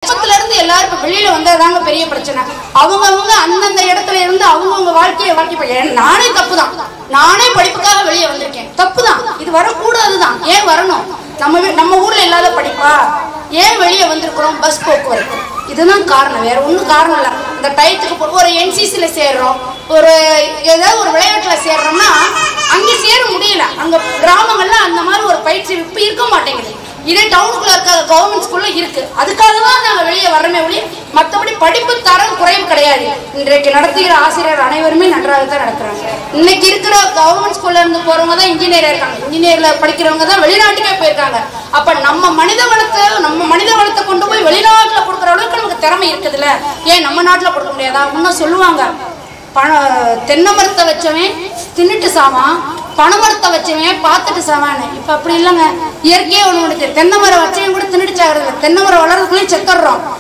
கிராமத்துல இருந்து எல்லாரும் இப்ப வெளியில வந்ததாங்க பெரிய பிரச்சனை அவங்கவங்க அந்தந்த இடத்துல இருந்து அவங்கவங்க வாழ்க்கையை வாழ்க்கை இப்ப என்- நானே தப்பு தான் நானே படிப்புக்காக வெளியே வந்திருக்கேன் தப்பு தான் இது வரக்கூடாதுதான் ஏன் வரணும் நம்ம வீ- நம்ம ஊர்ல இல்லாத படிப்பா ஏன் வெளியே வந்திருக்கிறோம் பஸ் போக்குவரத்து இதுதான் காரணம் வேற ஒன்றும் காரணம் இல்லை இந்த டயத்துக்கு போ- ஒரு என்சிசில சேர்றோம் ஒரு ஏதாவது ஒரு விளையாட்டுல சேர்றோம்னா அங்கே சேர முடியல அங்க கிராமங்கள்ல அந்த மாதிரி ஒரு பயிற்சி இப்ப இருக்க மாட்டேங்குது இதே டவுனுக்குள்ள இருக்க கவர்மெண்ட் ஸ்கூல்ல இருக்கு அதுக்காக தான் நாங்க வெளியே வர்றோமே ஒழிய மற்றபடி படிப்பு தரம் குறைவு கிடையாது இன்றைக்கு நடத்துகிற ஆசிரியர் அனைவருமே நன்றாக தான் நடத்துறாங்க இன்னைக்கு இருக்கிற கவர்மெண்ட் ஸ்கூல்ல இருந்து போறவங்க தான் இன்ஜினியர் இருக்காங்க இன்ஜினியர்ல படிக்கிறவங்க தான் வெளிநாட்டுக்கே போயிருக்காங்க அப்ப நம்ம மனித வளத்தை நம்ம மனித வளத்தை கொண்டு போய் வெளிநாட்டுல கொடுக்குற அளவுக்கு நமக்கு திறமை இருக்குதுல்ல ஏன் நம்ம நாட்டுல கொடுக்க முடியாதா இன்னும் சொல்லுவாங்க பண தென்னை மரத்தை வச்சவன் தின்னுட்டு சாவான் பனைமரத்தை வச்சவன் பார்த்துட்டு சாவான்னு இப்ப அப்படி இல்லைங்க இயற்கையே ஒண்ணு முடிச்சு தென்னை மரம் வச்சவன் கூட தின்னுட்டு சாகிறது இல்லை தென்னை மரம் வளர்றதுக்குள்ளேயும் செத்துடுறோம்